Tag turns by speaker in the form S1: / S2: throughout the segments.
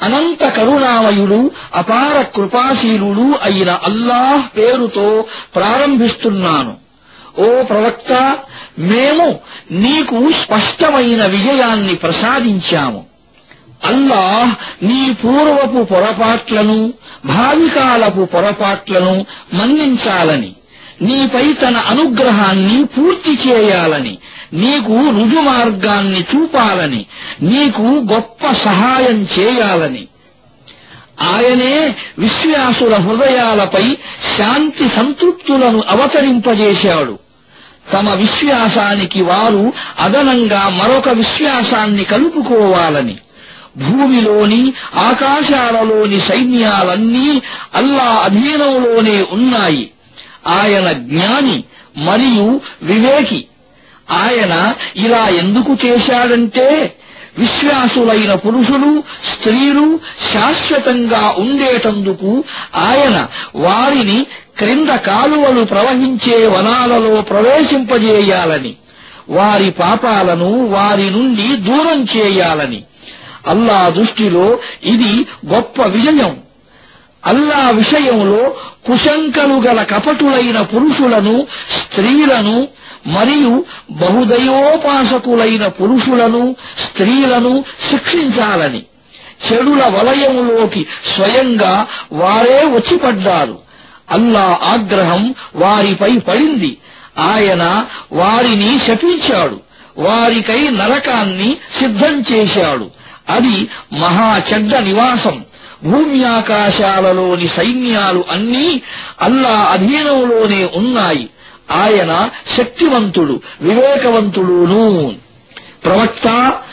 S1: అనంత కరుణామయుడు అపార కృపాశీలుడు అయిన అల్లాహ్ పేరుతో ప్రారంభిస్తున్నాను ఓ ప్రవక్త మేము నీకు స్పష్టమైన విజయాన్ని ప్రసాదించాము అల్లాహ్ నీ పూర్వపు పొరపాట్లను భావికాలపు పొరపాట్లను మన్నించాలని నీపై తన అనుగ్రహాన్ని పూర్తి చేయాలని నీకు రుజుమార్గాన్ని చూపాలని నీకు గొప్ప సహాయం చేయాలని ఆయనే విశ్వాసుల హృదయాలపై శాంతి సంతృప్తులను అవతరింపజేశాడు తమ విశ్వాసానికి వారు అదనంగా మరొక విశ్వాసాన్ని కలుపుకోవాలని భూమిలోని ఆకాశాలలోని సైన్యాలన్నీ అల్లా అధీనంలోనే ఉన్నాయి ఆయన జ్ఞాని మరియు వివేకి ఆయన ఇలా ఎందుకు చేశాడంటే విశ్వాసులైన పురుషులు స్త్రీలు శాశ్వతంగా ఉండేటందుకు ఆయన వారిని క్రింద కాలువలు ప్రవహించే వనాలలో ప్రవేశింపజేయాలని వారి పాపాలను వారి నుండి దూరం చేయాలని అల్లా దృష్టిలో ఇది గొప్ప విజయం అల్లా విషయంలో కుశంకలు గల కపటులైన పురుషులను స్త్రీలను మరియు బహుదైవోపాసకులైన పురుషులను స్త్రీలను శిక్షించాలని చెడుల వలయములోకి స్వయంగా వారే వచ్చిపడ్డారు అల్లా ఆగ్రహం వారిపై పడింది ఆయన వారిని శపించాడు వారికై నరకాన్ని సిద్ధం చేశాడు అది మహా చెడ్డ నివాసం భూమ్యాకాశాలలోని సైన్యాలు అన్నీ అల్లా అధీనంలోనే ఉన్నాయి ఆయన శక్తివంతుడు వివేకవంతుడును ప్రవక్త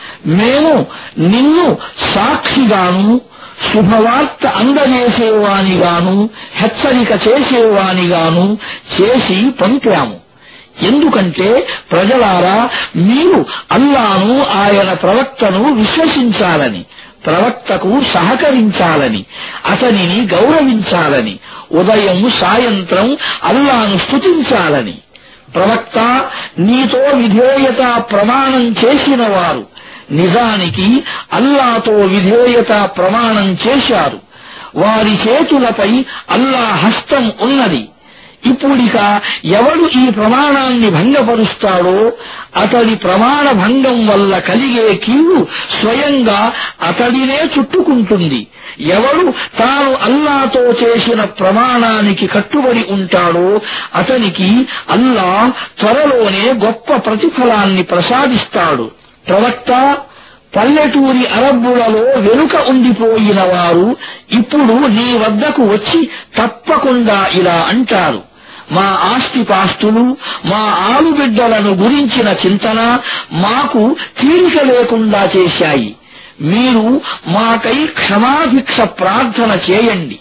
S1: మేము నిన్ను సాక్షిగాను శుభవార్త అందజేసేవానిగాను హెచ్చరిక చేసేవానిగాను చేసి పంపాము ఎందుకంటే ప్రజలారా మీరు అల్లాను ఆయన ప్రవక్తను విశ్వసించాలని ప్రవక్తకు సహకరించాలని అతనిని గౌరవించాలని ఉదయం సాయంత్రం అల్లాను స్తుతించాలని ప్రవక్త నీతో విధేయత ప్రమాణం చేసిన వారు నిజానికి అల్లాతో విధేయత ప్రమాణం చేశారు వారి చేతులపై అల్లా హస్తం ఉన్నది ఇప్పుడిక ఎవడు ఈ ప్రమాణాన్ని భంగపరుస్తాడో అతడి ప్రమాణ భంగం వల్ల కలిగే కీడు స్వయంగా అతడినే చుట్టుకుంటుంది ఎవడు తాను అల్లాతో చేసిన ప్రమాణానికి కట్టుబడి ఉంటాడో అతనికి అల్లా త్వరలోనే గొప్ప ప్రతిఫలాన్ని ప్రసాదిస్తాడు ప్రవక్త పల్లెటూరి అరబ్బులలో వెనుక ఉండిపోయిన వారు ఇప్పుడు నీ వద్దకు వచ్చి తప్పకుండా ఇలా అంటారు మా ఆస్తిపాస్తులు మా ఆలుబిడ్డలను గురించిన చింతన మాకు తీరిక లేకుండా చేశాయి మీరు మాకై క్షమాభిక్ష ప్రార్థన చేయండి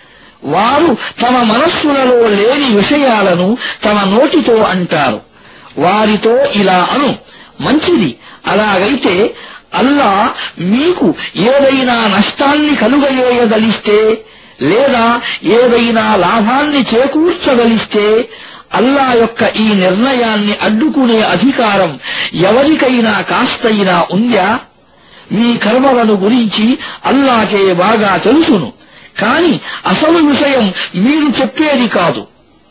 S1: వారు తమ మనస్సులలో లేని విషయాలను తమ నోటితో అంటారు వారితో ఇలా అను మంచిది అలాగైతే అల్లా మీకు ఏదైనా నష్టాన్ని కలుగజేయదలిస్తే లేదా ఏదైనా లాభాన్ని చేకూర్చగలిస్తే అల్లా యొక్క ఈ నిర్ణయాన్ని అడ్డుకునే అధికారం ఎవరికైనా కాస్తైనా ఉందా మీ కర్మలను గురించి అల్లాకే బాగా తెలుసును కాని అసలు విషయం మీరు చెప్పేది కాదు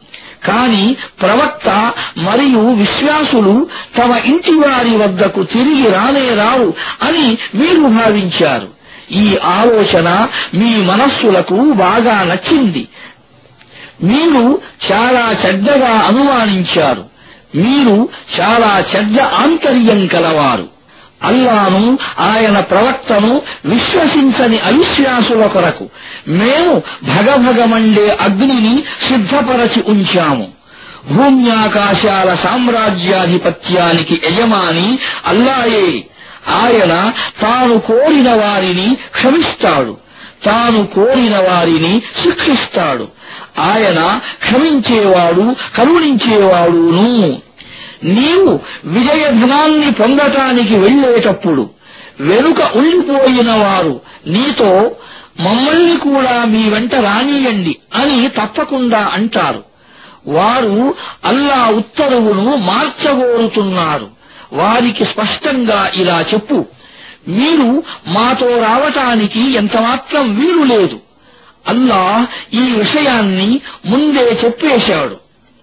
S1: కాని ప్రవక్త మరియు విశ్వాసులు తమ ఇంటి వారి వద్దకు తిరిగి రానే రావు అని మీరు భావించారు ఈ ఆలోచన మీ మనస్సులకు బాగా నచ్చింది మీరు చాలా చెడ్డగా అనుమానించారు మీరు చాలా చెడ్డ ఆంతర్యం కలవారు అల్లాను ఆయన ప్రవక్తను విశ్వసించని అవిశ్వాసుల కొరకు మేము భగభగమండే అగ్నిని సిద్ధపరచి ఉంచాము భూమ్యాకాశాల సామ్రాజ్యాధిపత్యానికి యజమాని అల్లాయే ఆయన తాను కోరిన వారిని క్షమిస్తాడు తాను కోరిన వారిని శిక్షిస్తాడు ఆయన క్షమించేవాడు కరుణించేవాడును నీవు విజయధనాన్ని పొందటానికి వెళ్లేటప్పుడు వెనుక ఉండిపోయిన వారు నీతో మమ్మల్ని కూడా మీ వెంట రానియండి అని తప్పకుండా అంటారు వారు అల్లా ఉత్తర్వును మార్చగోరుతున్నారు వారికి స్పష్టంగా ఇలా చెప్పు మీరు మాతో రావటానికి ఎంతమాత్రం వీలు లేదు అల్లా ఈ విషయాన్ని ముందే చెప్పేశాడు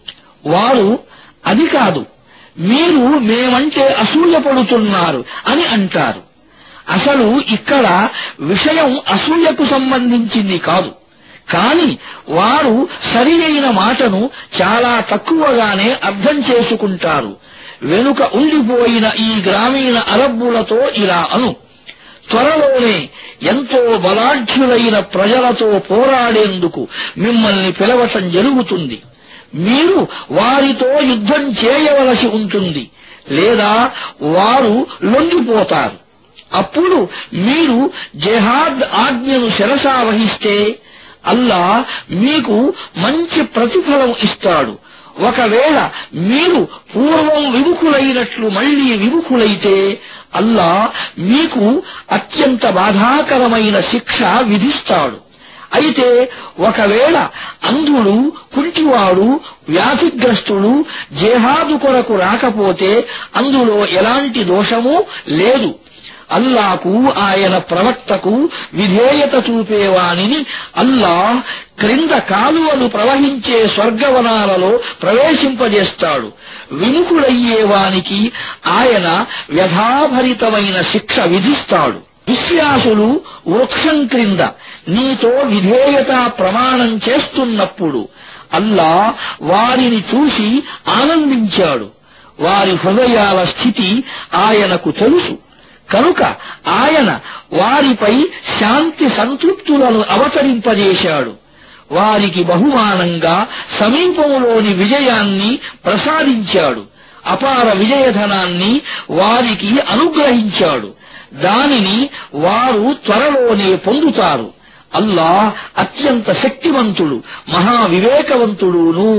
S1: వారు అది కాదు మీరు మేమంటే అసూయపడుతున్నారు అని అంటారు అసలు ఇక్కడ విషయం అసూయకు సంబంధించింది కాదు కాని వారు సరి అయిన మాటను చాలా తక్కువగానే అర్థం చేసుకుంటారు వెనుక ఉండిపోయిన ఈ గ్రామీణ అరబ్బులతో ఇలా అను త్వరలోనే ఎంతో బలాఢ్యులైన ప్రజలతో పోరాడేందుకు మిమ్మల్ని పిలవటం జరుగుతుంది మీరు వారితో యుద్ధం చేయవలసి ఉంటుంది లేదా వారు లొంగిపోతారు అప్పుడు మీరు జెహాద్ ఆజ్ఞను శిరసా వహిస్తే అల్లా మీకు మంచి ప్రతిఫలం ఇస్తాడు ఒకవేళ మీరు పూర్వం విముఖులైనట్లు మళ్లీ విముఖులైతే అల్లా మీకు అత్యంత బాధాకరమైన శిక్ష విధిస్తాడు అయితే ఒకవేళ అంధుడు కుంటివాడు వ్యాధిగ్రస్తుడు జేహాదు కొరకు రాకపోతే అందులో ఎలాంటి దోషమూ లేదు అల్లాకు ఆయన ప్రవక్తకు విధేయత చూపేవానిని అల్లాహ్ క్రింద కాలువలు ప్రవహించే స్వర్గవనాలలో ప్రవేశింపజేస్తాడు విముఖుడయ్యేవానికి ఆయన వ్యధాభరితమైన శిక్ష విధిస్తాడు విశ్వాసులు వృక్షం క్రింద నీతో విధేయత ప్రమాణం చేస్తున్నప్పుడు అల్లా వారిని చూసి ఆనందించాడు వారి హృదయాల స్థితి ఆయనకు తెలుసు కనుక ఆయన వారిపై శాంతి సంతృప్తులను అవతరింపజేశాడు వారికి బహుమానంగా సమీపంలోని విజయాన్ని ప్రసాదించాడు అపార విజయధనాన్ని వారికి అనుగ్రహించాడు దానిని వారు త్వరలోనే పొందుతారు అల్లా అత్యంత శక్తివంతుడు మహావివేకవంతుడును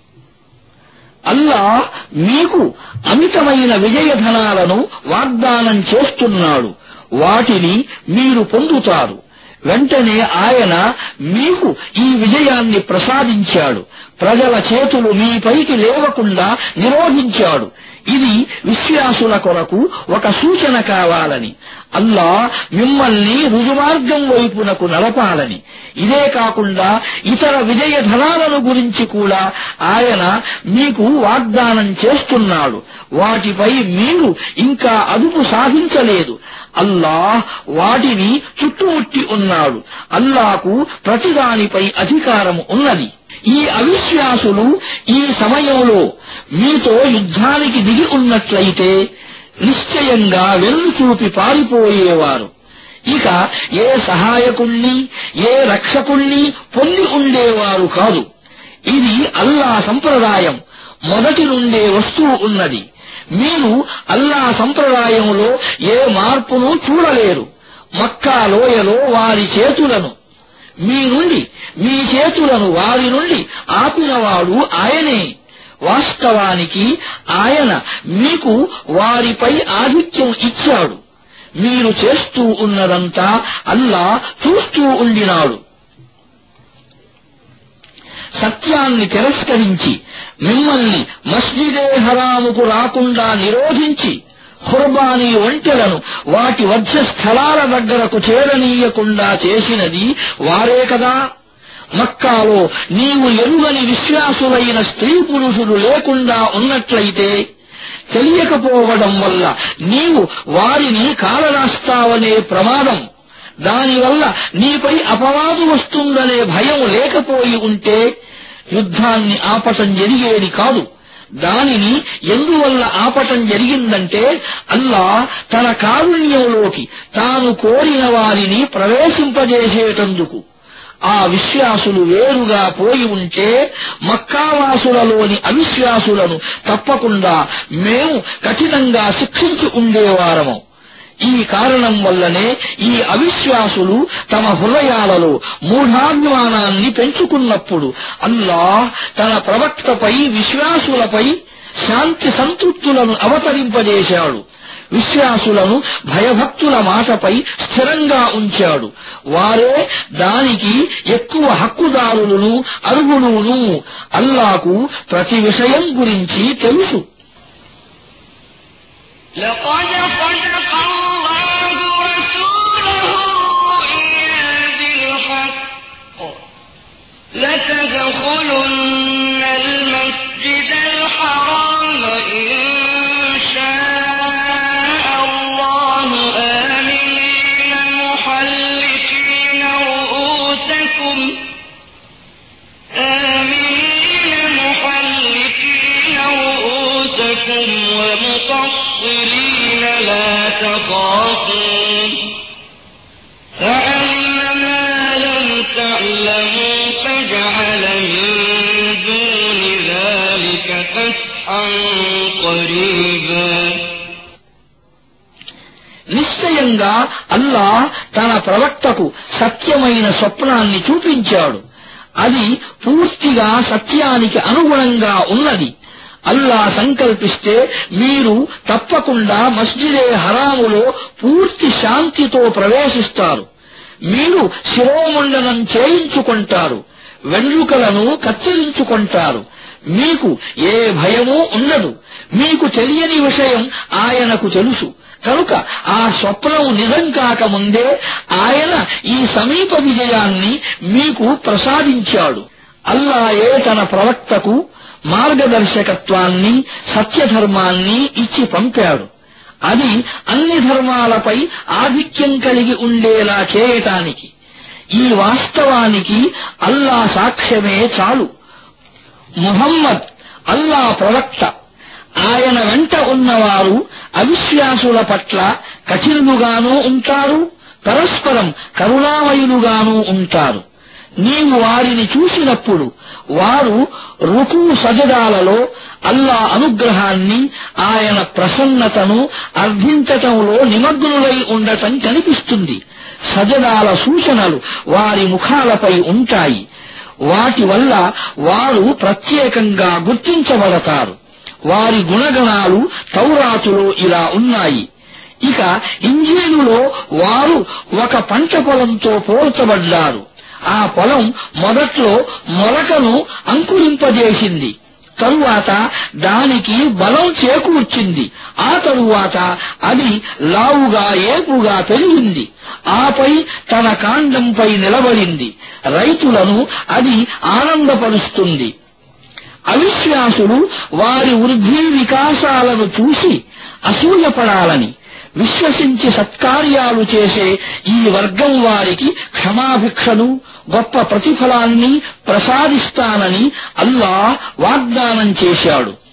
S1: అల్లా మీకు అమితమైన విజయధనాలను వాగ్దానం చేస్తున్నాడు వాటిని మీరు పొందుతారు వెంటనే ఆయన మీకు ఈ విజయాన్ని ప్రసాదించాడు ప్రజల చేతులు మీపైకి లేవకుండా నిరోధించాడు ఇది విశ్వాసుల కొరకు ఒక సూచన కావాలని అల్లా మిమ్మల్ని రుజుమార్గం వైపునకు నడపాలని ఇదే కాకుండా ఇతర విజయ ధనాలను గురించి కూడా ఆయన మీకు వాగ్దానం చేస్తున్నాడు వాటిపై మీరు ఇంకా అదుపు సాధించలేదు అల్లాహ్ వాటిని చుట్టుముట్టి ఉన్నాడు అల్లాకు ప్రతిదానిపై అధికారం ఉన్నది ఈ అవిశ్వాసులు ఈ సమయంలో మీతో యుద్ధానికి దిగి ఉన్నట్లయితే నిశ్చయంగా వెన్ను చూపి పారిపోయేవారు ఇక ఏ సహాయకుణ్ణి ఏ రక్షకుణ్ణి పొంది ఉండేవారు కాదు ఇది అల్లా సంప్రదాయం మొదటి నుండే వస్తూ ఉన్నది మీరు అల్లా సంప్రదాయంలో ఏ మార్పును చూడలేరు మక్కా లోయలో వారి చేతులను మీ నుండి మీ చేతులను వారి నుండి ఆపినవాడు ఆయనే వాస్తవానికి ఆయన మీకు వారిపై ఆధిక్యం ఇచ్చాడు మీరు చేస్తూ ఉన్నదంతా అల్లా చూస్తూ ఉండినాడు సత్యాన్ని తిరస్కరించి మిమ్మల్ని మస్జిదే హరాముకు రాకుండా నిరోధించి ఖుర్బానీ ఒంటెలను వాటి వధ్య స్థలాల దగ్గరకు చేరనీయకుండా చేసినది వారే కదా మక్కాలో నీవు ఎరుగని విశ్వాసులైన స్త్రీ పురుషులు లేకుండా ఉన్నట్లయితే తెలియకపోవడం వల్ల నీవు వారిని కాలరాస్తావనే ప్రమాదం దానివల్ల నీపై అపవాదు వస్తుందనే భయం లేకపోయి ఉంటే యుద్ధాన్ని ఆపటం జరిగేది కాదు దానిని ఎందువల్ల ఆపటం జరిగిందంటే అల్లా తన కారుణ్యంలోకి తాను కోరిన వారిని ప్రవేశింపజేసేటందుకు ఆ విశ్వాసులు వేరుగా పోయి ఉంటే మక్కావాసులలోని అవిశ్వాసులను తప్పకుండా మేము కఠినంగా శిక్షించి ఉండేవారము ఈ కారణం వల్లనే ఈ అవిశ్వాసులు తమ హృదయాలలో మూఢాభిమానాన్ని పెంచుకున్నప్పుడు అల్లాహ్ తన ప్రవక్తపై విశ్వాసులపై శాంతి సంతృప్తులను అవతరింపజేశాడు విశ్వాసులను భయభక్తుల మాటపై స్థిరంగా ఉంచాడు వారే దానికి ఎక్కువ హక్కుదారులను అర్హులును అల్లాకు ప్రతి విషయం గురించి తెలుసు
S2: لقد صدق الله يعلموا فجعل من دون ذلك فتحا قريبا
S1: నిశ్చయంగా అల్లా తన ప్రవక్తకు సత్యమైన స్వప్నాన్ని చూపించాడు అది పూర్తిగా సత్యానికి అనుగుణంగా ఉన్నది అల్లా సంకల్పిస్తే మీరు తప్పకుండా మస్జిదే హరాములో పూర్తి శాంతితో ప్రవేశిస్తారు మీరు శిరోమండనం చేయించుకుంటారు వెండ్రుకలను కత్తిరించుకుంటారు మీకు ఏ భయమూ ఉండదు మీకు తెలియని విషయం ఆయనకు తెలుసు కనుక ఆ స్వప్నం నిజం కాకముందే ఆయన ఈ సమీప విజయాన్ని మీకు ప్రసాదించాడు అల్లాయే తన ప్రవక్తకు మార్గదర్శకత్వాన్ని సత్యధర్మాన్ని ఇచ్చి పంపాడు అది అన్ని ధర్మాలపై ఆధిక్యం కలిగి ఉండేలా చేయటానికి ఈ వాస్తవానికి అల్లా సాక్ష్యమే చాలు ముహమ్మద్ అల్లా ప్రవక్త ఆయన వెంట ఉన్నవారు అవిశ్వాసుల పట్ల కఠినులుగానూ ఉంటారు పరస్పరం కరుణామయులుగానూ ఉంటారు నీవు వారిని చూసినప్పుడు వారు రుకు సజదాలలో అల్లా అనుగ్రహాన్ని ఆయన ప్రసన్నతను అర్థించటంలో నిమగ్నులై ఉండటం కనిపిస్తుంది సజదాల సూచనలు వారి ముఖాలపై ఉంటాయి వాటి వల్ల వారు ప్రత్యేకంగా గుర్తించబడతారు వారి గుణగణాలు తౌరాతులో ఇలా ఉన్నాయి ఇక ఇంజీలులో వారు ఒక పంట పొలంతో పోల్చబడ్డారు ఆ పొలం మొదట్లో మొలకను అంకురింపజేసింది తరువాత దానికి బలం చేకూర్చింది ఆ తరువాత అది లావుగా ఏపుగా పెరిగింది ఆపై తన కాండంపై నిలబడింది రైతులను అది ఆనందపరుస్తుంది అవిశ్వాసులు వారి వృద్ధి వికాసాలను చూసి అసూయపడాలని విశ్వసించి సత్కార్యాలు చేసే ఈ వర్గం వారికి క్షమాభిక్షను గొప్ప ప్రతిఫలాన్ని ప్రసాదిస్తానని అల్లా వాగ్దానం చేశాడు